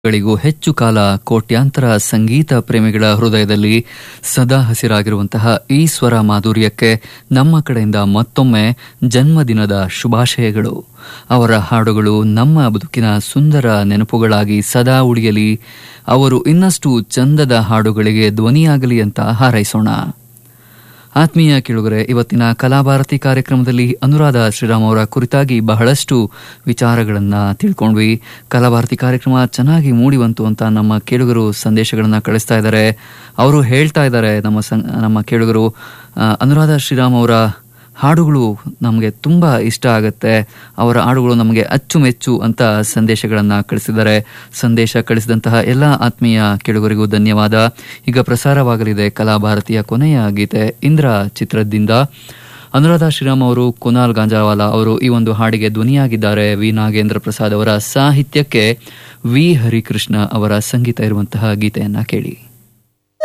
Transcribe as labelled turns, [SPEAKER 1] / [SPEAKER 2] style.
[SPEAKER 1] ಗಳಿಗೂ ಹೆಚ್ಚು ಕಾಲ ಕೋಟ್ಯಾಂತರ ಸಂಗೀತ ಪ್ರೇಮಿಗಳ ಹೃದಯದಲ್ಲಿ ಸದಾ ಹಸಿರಾಗಿರುವಂತಹ ಈ ಸ್ವರ ಮಾಧುರ್ಯಕ್ಕೆ ನಮ್ಮ ಕಡೆಯಿಂದ ಮತ್ತೊಮ್ಮೆ ಜನ್ಮದಿನದ ಶುಭಾಶಯಗಳು ಅವರ ಹಾಡುಗಳು ನಮ್ಮ ಬದುಕಿನ ಸುಂದರ ನೆನಪುಗಳಾಗಿ ಸದಾ ಉಳಿಯಲಿ ಅವರು ಇನ್ನಷ್ಟು ಚಂದದ ಹಾಡುಗಳಿಗೆ ಧ್ವನಿಯಾಗಲಿ ಅಂತ ಹಾರೈಸೋಣ ಆತ್ಮೀಯ ಕೇಳುಗರೆ ಇವತ್ತಿನ ಕಲಾಭಾರತಿ ಕಾರ್ಯಕ್ರಮದಲ್ಲಿ ಅನುರಾಧ ಶ್ರೀರಾಮ್ ಅವರ ಕುರಿತಾಗಿ ಬಹಳಷ್ಟು ವಿಚಾರಗಳನ್ನ ತಿಳ್ಕೊಂಡ್ವಿ ಕಲಾಭಾರತಿ ಕಾರ್ಯಕ್ರಮ ಚೆನ್ನಾಗಿ ಮೂಡಿ ಬಂತು ಅಂತ ನಮ್ಮ ಕೇಳುಗರು ಸಂದೇಶಗಳನ್ನ ಕಳಿಸ್ತಾ ಇದ್ದಾರೆ ಅವರು ಹೇಳ್ತಾ ಇದ್ದಾರೆ ನಮ್ಮ ಸಂ- ನಮ್ಮ ಕೇಳುಗರು ಆ, ಅನುರಾಧ ಶ್ರೀರಾಮ್ ಅವರ ಹಾಡುಗಳು ನಮಗೆ ತುಂಬ ಇಷ್ಟ ಆಗುತ್ತೆ ಅವರ ಹಾಡುಗಳು ನಮಗೆ ಅಚ್ಚುಮೆಚ್ಚು ಅಂತ ಸಂದೇಶಗಳನ್ನು ಕಳಿಸಿದ್ದಾರೆ ಸಂದೇಶ ಕಳಿಸಿದಂತಹ ಎಲ್ಲ ಆತ್ಮೀಯ ಕೇಳುಗರಿಗೂ ಧನ್ಯವಾದ ಈಗ ಪ್ರಸಾರವಾಗಲಿದೆ ಕಲಾಭಾರತಿಯ ಕೊನೆಯ ಗೀತೆ ಇಂದ್ರ ಚಿತ್ರದಿಂದ ಅನುರಾಧ ಶ್ರೀರಾಮ್ ಅವರು ಕುನಾಲ್ ಗಾಂಜಾವಾಲಾ ಅವರು ಈ ಒಂದು ಹಾಡಿಗೆ ಧ್ವನಿಯಾಗಿದ್ದಾರೆ ವಿ ನಾಗೇಂದ್ರ ಪ್ರಸಾದ್ ಅವರ ಸಾಹಿತ್ಯಕ್ಕೆ ವಿ ಹರಿಕೃಷ್ಣ ಅವರ ಸಂಗೀತ ಇರುವಂತಹ ಗೀತೆಯನ್ನ ಕೇಳಿ